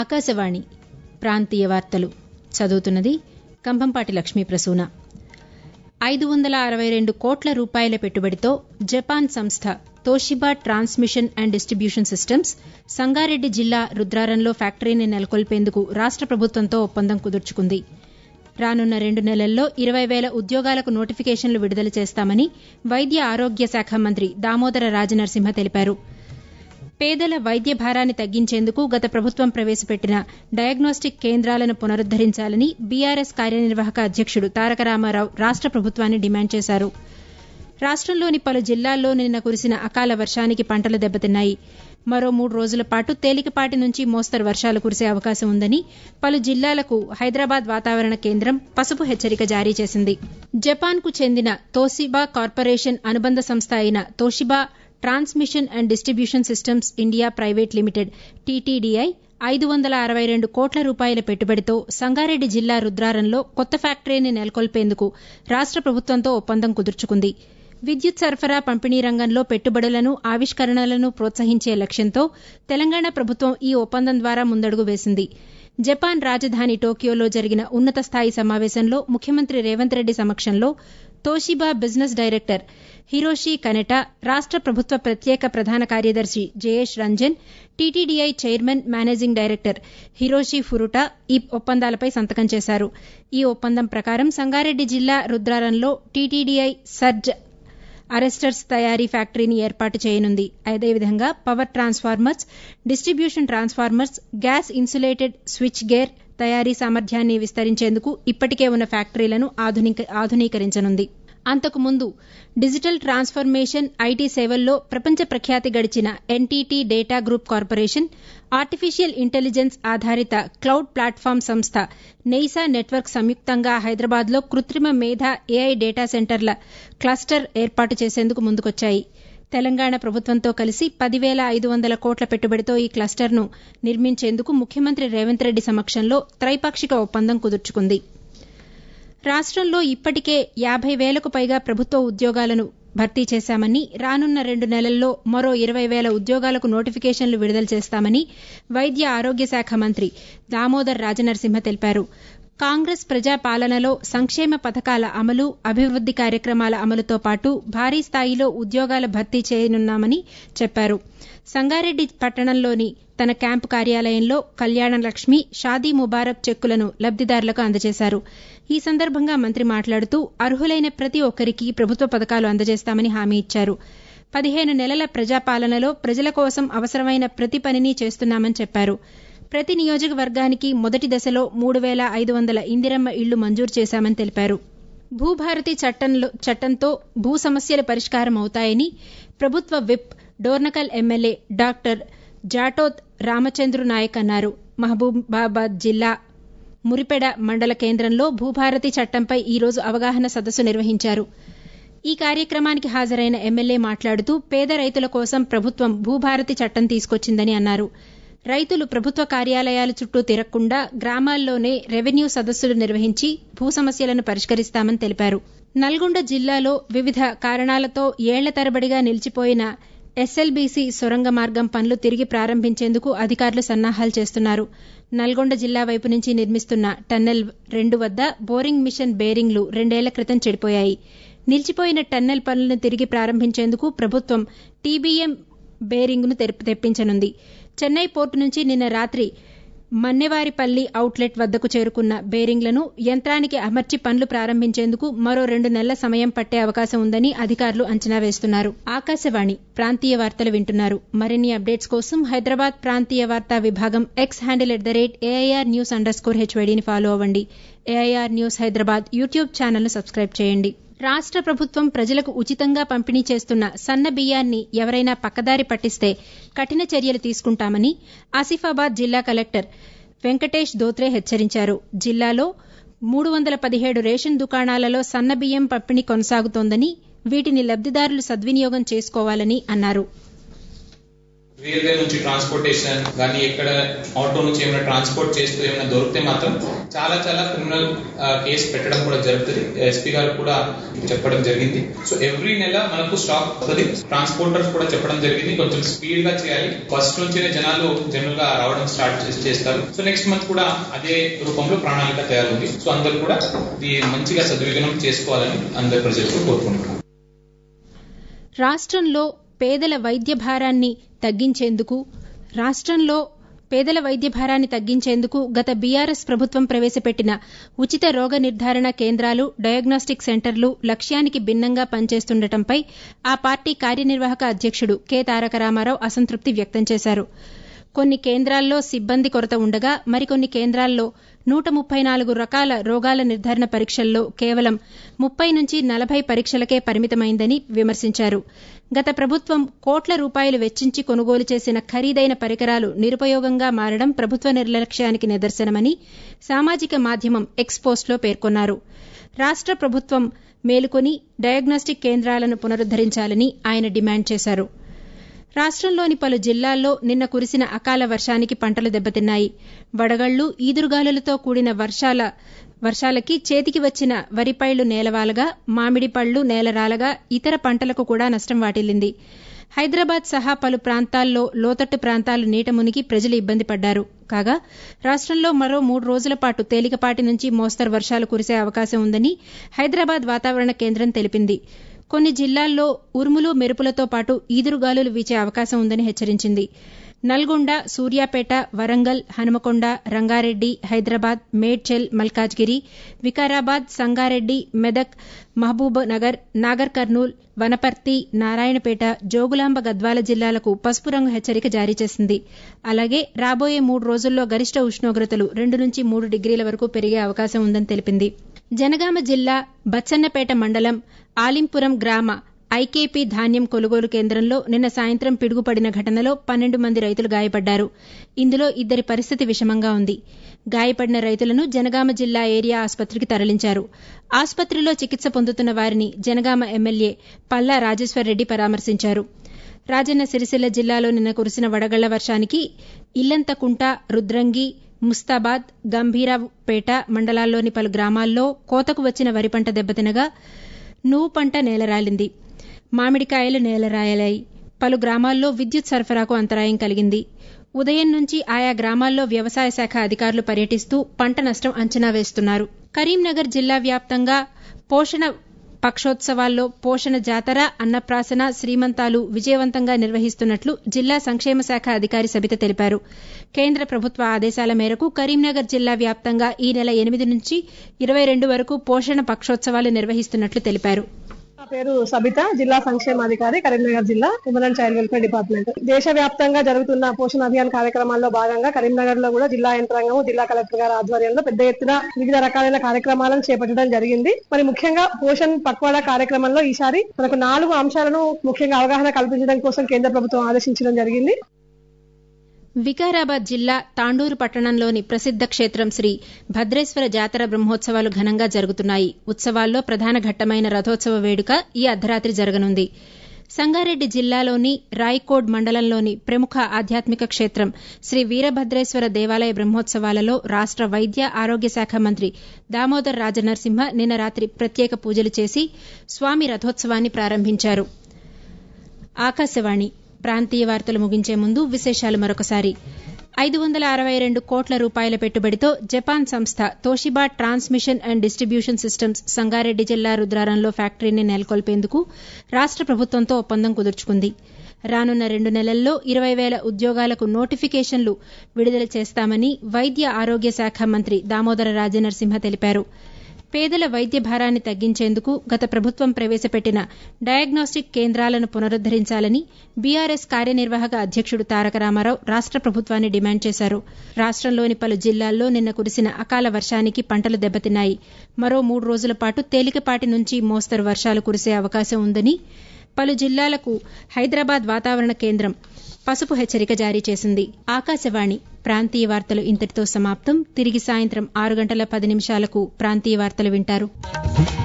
ఆకాశవాణి ప్రాంతీయ వార్తలు చదువుతున్నది కంభంపాటి లక్ష్మీ ప్రసూన ఐదు వందల అరవై రెండు కోట్ల రూపాయల పెట్టుబడితో జపాన్ సంస్థ Toshiba transmission and distribution systems Sangareddy జిల్లా రుద్రారంలో ఫ్యాక్టరీని నెలకొల్పేందుకు రాష్ట ప్రభుత్వంతో ఒప్పందం కుదుర్చుకుంది రానున్న రెండు నెలల్లో ఇరవై వేల ఉద్యోగాలకు నోటిఫికేషన్లు విడుదల చేస్తామని వైద్య ఆరోగ్య శాఖ మంత్రి దామోదర రాజనరసింహ తెలిపారు పేదల వైద్య భారాన్ని తగ్గించేందుకు గత ప్రభుత్వం ప్రవేశపెట్టిన డయాగ్నోస్టిక్ కేంద్రాలను పునరుద్దరించాలని బీఆర్ఎస్ కార్యనిర్వాహక అధ్యక్షుడు తారక రామారావు రాష్ట ప్రభుత్వాన్ని డిమాండ్ చేశారు రాష్టంలోని పలు జిల్లాల్లో నిన్న కురిసిన అకాల వర్షానికి పంటలు దెబ్బతిన్నాయి మరో మూడు రోజుల పాటు తేలికపాటి నుంచి మోస్తరు వర్షాలు కురిసే అవకాశం ఉందని పలు జిల్లాలకు హైదరాబాద్ వాతావరణ కేంద్రం పసుపు హెచ్చరిక జారీ చేసింది జపాన్కు చెందిన తోసిబా కార్పొరేషన్ అనుబంధ సంస్థ అయిన Toshiba transmission and distribution systems India private limited TTDI ఐదు వందల అరవై రెండు కోట్ల రూపాయల పెట్టుబడితో సంగారెడ్డి జిల్లా రుద్రారంలో కొత్త ఫ్యాక్టరీని నెలకొల్పేందుకు రాష్ట ప్రభుత్వంతో ఒప్పందం కుదుర్చుకుంది విద్యుత్ సరఫరా పంపిణీ రంగంలో పెట్టుబడులను ఆవిష్కరణలను ప్రోత్సహించే లక్ష్యంతో తెలంగాణ ప్రభుత్వం ఈ ఒప్పందం ద్వారా ముందడుగు వేసింది జపాన్ రాజధాని టోక్యోలో జరిగిన ఉన్నత స్థాయి సమావేశంలో ముఖ్యమంత్రి రేవంత్ రెడ్డి సమక్షంలో Toshiba business director Hiroshi Kaneta రాష్ట ప్రభుత్వ ప్రత్యేక ప్రధాన కార్యదర్శి Jayesh Ranjan TTDI chairman managing director Hiroshi Furuta ఈ ఒప్పందాలపై సంతకం చేశారు ఈ ఒప్పందం ప్రకారం సంగారెడ్డి జిల్లా రుద్రారంలో టీటీడీఐ సర్జ్ అరెస్టర్స్ తయారీ ఫ్యాక్టరీని ఏర్పాటు చేయనుంది అదేవిధంగా power transformers distribution transformers gas insulated switchgear తయారీ సామర్థ్యాన్ని విస్తరించేందుకు ఇప్పటికే ఉన్న ఫ్యాక్టరీలను ఆధునీకరించనుంది అంతకుముందు డిజిటల్ ట్రాన్స్ఫర్మేషన్ ఐటీ సేవల్లో ప్రపంచ ప్రఖ్యాతి గడిచిన NTT Data Group Corporation artificial intelligence ఆధారిత క్లౌడ్ ప్లాట్ఫామ్ సంస్థ నెయిసా నెట్వర్క్ సంయుక్తంగా హైదరాబాద్లో కృత్రిమ మేధ ఏఐ డేటా సెంటర్ల క్లస్టర్ ఏర్పాటు చేసేందుకు ముందుకొచ్చాయి తెలంగాణ ప్రభుత్వంతో కలిసి పదివేల ఐదు వందల కోట్ల పెట్టుబడితో ఈ క్లస్టర్ను నిర్మించేందుకు ముఖ్యమంత్రి రేవంత్ రెడ్డి సమక్షంలో త్రైపాక్షిక ఒప్పందం కుదుర్చుకుంది రాష్టంలో ఇప్పటికే యాబై వేలకు పైగా ప్రభుత్వ ఉద్యోగాలను భర్తీ చేశామని రానున్న రెండు నెలల్లో మరో ఇరవై వేల ఉద్యోగాలకు నోటిఫికేషన్లు విడుదల చేస్తామని వైద్య ఆరోగ్య శాఖ మంత్రి దామోదర్ రాజనరసింహ తెలిపారు కాంగ్రెస్ ప్రజా పాలనలో సంక్షేమ పథకాల అమలు అభివృద్ది కార్యక్రమాల అమలుతో పాటు భారీ స్థాయిలో ఉద్యోగాల భర్తీ చేయనున్నామని చెప్పారు సంగారెడ్డి పట్టణంలోని తన క్యాంపు కార్యాలయంలో కళ్యాణ లక్ష్మి షాదీ ముబారక్ చెక్కులను లబ్దిదారులకు అందజేశారు ఈ సందర్భంగా మంత్రి మాట్లాడుతూ అర్హులైన ప్రతి ఒక్కరికి ప్రభుత్వ పథకాలు అందజేస్తామని హామీ ఇచ్చారు పదిహేను నెలల ప్రజాపాలనలో ప్రజల కోసం అవసరమైన ప్రతి పనిని చేస్తున్నామని చెప్పారు ప్రతి నియోజకవర్గానికి మొదటి దశలో మూడు వేల ఐదు వందల ఇందిరమ్మ ఇళ్లు మంజూరు చేశామని తెలిపారు భూభారతి చట్టంలో చట్టంతో భూ సమస్యలు పరిష్కారం అవుతాయని ప్రభుత్వ whip Dornakal MLA doctor Jatoth Ramachandru Naik అన్నారు మహబూబాబాద్ జిల్లా మురిపెడ మండల కేంద్రంలో భూభారతి చట్టంపై ఈరోజు అవగాహన సదస్సు నిర్వహించారు ఈ కార్యక్రమానికి హాజరైన ఎమ్మెల్యే మాట్లాడుతూ పేద రైతుల కోసం ప్రభుత్వం భూభారతి చట్టం తీసుకొచ్చిందని అన్నారు రైతులు ప్రభుత్వ కార్యాలయాల చుట్టూ తిరగకుండా గ్రామాల్లోనే రెవెన్యూ సదస్సులు నిర్వహించి భూ సమస్యలను పరిష్కరిస్తామని తెలిపారు నల్గొండ జిల్లాలో వివిధ కారణాలతో ఏళ్ల తరబడిగా నిలిచిపోయిన ఎస్ఎల్బీసీ సొరంగ మార్గం పనులు తిరిగి ప్రారంభించేందుకు అధికారులు సన్నాహాలు చేస్తున్నారు నల్గొండ జిల్లా వైపు నుంచి నిర్మిస్తున్న టన్నెల్ రెండు వద్ద బోరింగ్ మిషన్ బేరింగ్లు రెండేళ్ల క్రితం చెడిపోయాయి నిలిచిపోయిన టన్నెల్ పనులను తిరిగి ప్రారంభించేందుకు ప్రభుత్వం టీబీఎం బేరింగ్ను తెప్పించనుంది చెన్నై పోర్టు నుంచి నిన్న రాత్రి మన్నెవారిపల్లి అవుట్లెట్ వద్దకు చేరుకున్న బేరింగ్లను యంత్రానికి అమర్చి పనులు ప్రారంభించేందుకు మరో రెండు నెలల సమయం పట్టే అవకాశం ఉందని అధికారులు అంచనా వేస్తున్నారు ఆకాశవాణి ప్రాంతీయ వార్తలు వింటున్నారు మరిన్ని అప్డేట్స్ కోసం హైదరాబాద్ ప్రాంతీయ వార్తా విభాగం X handle at the rate AIR news underscore హెచ్వైడీని ఫాలో అవ్వండి ఏఐఆర్ న్యూస్ హైదరాబాద్ యూట్యూబ్ ఛానల్ను సబ్స్క్రైబ్ చేయండి రాష్ట ప్రభుత్వం ప్రజలకు ఉచితంగా పంపిణీ చేస్తున్న సన్న బియ్యాన్ని ఎవరైనా పక్కదారి పట్టిస్తే కఠిన చర్యలు తీసుకుంటామని ఆసిఫాబాద్ జిల్లా కలెక్టర్ వెంకటేష్ దోత్రే హెచ్చరించారు జిల్లాలో మూడు వందల పదిహేడు రేషన్ దుకాణాలలో సన్న బియ్యం పంపిణీ కొనసాగుతోందని వీటిని లబ్దిదారులు సద్వినియోగం చేసుకోవాలని అన్నారు రైల్వే నుంచి ట్రాన్స్పోర్టేషన్ కానీ ఎక్కడ ఆటో నుంచి ఏమైనా ట్రాన్స్పోర్ట్ చేస్తూ ఏమైనా దొరికితే మాత్రం చాలా చాలా క్రిమినల్ కేసు పెట్టడం కూడా జరుగుతుంది ఎస్పీ గారు కూడా చెప్పడం జరిగింది సో ఎవ్రీ నెల మనకు స్టాక్ వస్తుంది ట్రాన్స్పోర్టర్స్ కూడా చెప్పడం జరిగింది కొంచెం స్పీడ్ గా చేయాలి ఫస్ట్ నుంచినే జనాలు జనరల్ గా రావడం స్టార్ట్ చేస్తారు సో నెక్స్ట్ మంత్ కూడా అదే రూపంలో ప్రణాళిక తయారుంది సో అందరు కూడా ఇది మంచిగా సద్వినియోగం చేసుకోవాలని అందరు ప్రజలకు కోరుకుంటున్నాను రాష్ట్రంలో పేదల వైద్య భారాన్ని తగ్గించేందుకు రాష్ట్రంలో పేదల వైద్య భారాన్ని తగ్గించేందుకు గత బీఆర్ఎస్ ప్రభుత్వం ప్రవేశపెట్టిన ఉచిత రోగ నిర్ధారణ కేంద్రాలు డయాగ్నోస్టిక్ సెంటర్లు లక్ష్యానికి భిన్నంగా పనిచేస్తుండటంపై ఆ పార్టీ కార్యనిర్వాహక అధ్యక్షుడు కె తారక రామారావు అసంతృప్తి వ్యక్తం చేశారు కొన్ని కేంద్రాల్లో సిబ్బంది కొరత ఉండగా మరికొన్ని కేంద్రాల్లో నూట ముప్పై నాలుగు రకాల రోగాల నిర్ధారణ పరీక్షల్లో కేవలం ముప్పై నుంచి నలభై పరీక్షలకే పరిమితమైందని విమర్శించారు గత ప్రభుత్వం కోట్ల రూపాయలు వెచ్చించి కొనుగోలు చేసిన ఖరీదైన పరికరాలు నిరుపయోగంగా మారడం ప్రభుత్వ నిర్లక్ష్యానికి నిదర్శనమని సామాజిక మాధ్యమం ఎక్స్పోస్ట్లో పేర్కొన్నారు రాష్ట ప్రభుత్వం మేలుకొని డయాగ్నోస్టిక్ కేంద్రాలను పునరుద్దరించాలని ఆయన డిమాండ్ చేశారు రాష్ట్రంలోని పలు జిల్లాల్లో నిన్న కురిసిన అకాల వర్షానికి పంటలు దెబ్బతిన్నాయి వడగళ్లు ఈదురుగాలులతో కూడిన వర్షాల వర్షాలకి చేతికి వచ్చిన వరిపైళ్లు నేలవాలగా మామిడి పళ్లు నేలరాలగా ఇతర పంటలకు కూడా నష్టం వాటిల్లింది హైదరాబాద్ సహా పలు ప్రాంతాల్లో లోతట్టు ప్రాంతాలు నీట మునిగి ప్రజలు ఇబ్బంది పడ్డారు కాగా రాష్ట్రంలో మరో మూడు రోజుల పాటు తేలికపాటి నుంచి మోస్తరు వర్షాలు కురిసే అవకాశం ఉందని హైదరాబాద్ వాతావరణ కేంద్రం తెలిపింది కొన్ని జిల్లాల్లో ఉరుములు మెరుపులతో పాటు ఈదురుగాలులు వీచే అవకాశం ఉందని హెచ్చరించింది నల్గొండ సూర్యాపేట వరంగల్ హనుమకొండ రంగారెడ్డి హైదరాబాద్ మేడ్చల్ మల్కాజ్గిరి వికారాబాద్ సంగారెడ్డి మెదక్ మహబూబ్ నగర్ నాగర్ కర్నూల్ వనపర్తి నారాయణపేట జోగులాంబ గద్వాల జిల్లాలకు పసుపు రంగు హెచ్చరిక జారీ చేసింది అలాగే రాబోయే మూడు రోజుల్లో గరిష్ట ఉష్ణోగ్రతలు రెండు నుంచి మూడు డిగ్రీల వరకు పెరిగే అవకాశం ఉందని తెలిపింది జనగామ జిల్లా బచ్చన్నపేట మండలం ఆలింపురం గ్రామ ఐకేపీ ధాన్యం కొనుగోలు కేంద్రంలో నిన్న సాయంత్రం పిడుగుపడిన ఘటనలో పన్నెండు మంది రైతులు గాయపడ్డారు ఇందులో ఇద్దరి పరిస్థితి విషమంగా ఉంది గాయపడిన రైతులను జనగామ జిల్లా ఏరియా ఆసుపత్రికి తరలించారు ఆసుపత్రిలో చికిత్స పొందుతున్న వారిని జనగామ ఎమ్మెల్యే పల్లా రాజేశ్వరరెడ్డి పరామర్శించారు రాజన్న సిరిసిల్ల జిల్లాలో నిన్న కురిసిన వడగళ్ల వర్షానికి ఇల్లంతకుంట రుద్రంగి ముస్తాబాద్ గంభీరావుపేట మండలాల్లోని పలు గ్రామాల్లో కోతకు వచ్చిన వరి పంట దెబ్బతినగా నువ్వు పంట నేలరాలింది మామిడికాయలు నేలరాయలాయి పలు గ్రామాల్లో విద్యుత్ సరఫరాకు అంతరాయం కలిగింది ఉదయం నుంచి ఆయా గ్రామాల్లో వ్యవసాయ శాఖ అధికారులు పర్యటిస్తూ పంట నష్టం అంచనా వేస్తున్నారు కరీంనగర్ జిల్లా వ్యాప్తంగా పోషణ పక్షోత్సవాల్లో పోషణ జాతర అన్నప్రాసన శ్రీమంతాలు విజయవంతంగా నిర్వహిస్తున్నట్లు జిల్లా సంక్షేమ శాఖ అధికారి సబిత తెలిపారు కేంద్ర ప్రభుత్వ ఆదేశాల మేరకు కరీంనగర్ జిల్లా వ్యాప్తంగా ఈ నెల ఎనిమిది నుంచి ఇరవై రెండు వరకు పోషణ పక్షోత్సవాలు నిర్వహిస్తున్నట్లు తెలిపారు నా పేరు సబిత జిల్లా సంక్షేమాధికారి కరీంనగర్ జిల్లా women and child welfare department దేశవ్యాప్తంగా జరుగుతున్న పోషణ అభియాన్ కార్యక్రమాల్లో భాగంగా కరీంనగర్ లో కూడా జిల్లా యంత్రాంగం జిల్లా కలెక్టర్ గారి ఆధ్వర్యంలో పెద్ద ఎత్తున వివిధ రకాలైన కార్యక్రమాలను చేపట్టడం జరిగింది మరి ముఖ్యంగా పోషణ్ పక్వాడా కార్యక్రమంలో ఈసారి మనకు నాలుగు అంశాలను ముఖ్యంగా అవగాహన కల్పించడం కోసం కేంద్ర ప్రభుత్వం ఆదేశించడం జరిగింది వికారాబాద్ జిల్లా తాండూరు పట్టణంలోని ప్రసిద్ద క్షేత్రం శ్రీ భద్రేశ్వర జాతర బ్రహ్మోత్సవాలు ఘనంగా జరుగుతున్నాయి ఉత్సవాల్లో ప్రధాన ఘట్టమైన రథోత్సవ వేడుక ఈ అర్ధరాత్రి జరగనుంది సంగారెడ్డి జిల్లాలోని రాయ్కోడ్ మండలంలోని ప్రముఖ ఆధ్యాత్మిక క్షేత్రం శ్రీ వీరభద్రేశ్వర దేవాలయ బ్రహ్మోత్సవాలలో రాష్ట వైద్య ఆరోగ్య శాఖ మంత్రి దామోదర్ రాజనరసింహ నిన్న రాత్రి ప్రత్యేక పూజలు చేసి స్వామి రథోత్సవాన్ని ప్రారంభించారు ఆకాశవాణి ప్రాంతీయ వార్తలు ముగించే ముందు విశేషాలు మరొకసారి ఐదు వందల అరవై రెండు కోట్ల రూపాయల పెట్టుబడితో జపాన్ సంస్థ Toshiba transmission and distribution systems Sangareddy జిల్లా రుద్రారంలో ఫ్యాక్టరీని నెలకొల్పేందుకు రాష్ట ప్రభుత్వంతో ఒప్పందం కుదుర్చుకుంది రానున్న రెండు నెలల్లో ఇరవై వేల ఉద్యోగాలకు నోటిఫికేషన్లు విడుదల చేస్తామని వైద్య ఆరోగ్య శాఖ మంత్రి దామోదర రాజనరసింహ తెలిపారు పేదల వైద్య భారాన్ని తగ్గించేందుకు గత ప్రభుత్వం ప్రవేశపెట్టిన డయాగ్నోస్టిక్ కేంద్రాలను పునరుద్దరించాలని బీఆర్ఎస్ కార్యనిర్వాహక అధ్యక్షుడు తారక రామారావు రాష్ట ప్రభుత్వాన్ని డిమాండ్ చేశారు రాష్టంలోని పలు జిల్లాల్లో నిన్న కురిసిన అకాల వర్షానికి పంటలు దెబ్బతిన్నాయి మరో మూడు రోజుల పాటు తేలికపాటి నుంచి మోస్తరు వర్షాలు కురిసే అవకాశం ఉందని పలు జిల్లాలకు హైదరాబాద్ వాతావరణ కేంద్రం పసుపు హెచ్చరిక జారీ చేసింది ఆకాశవాణి ప్రాంతీయ వార్తలు ఇంతటితో సమాప్తం తిరిగి సాయంత్రం ఆరు గంటల పది నిమిషాలకు ప్రాంతీయ వార్తలు వింటారు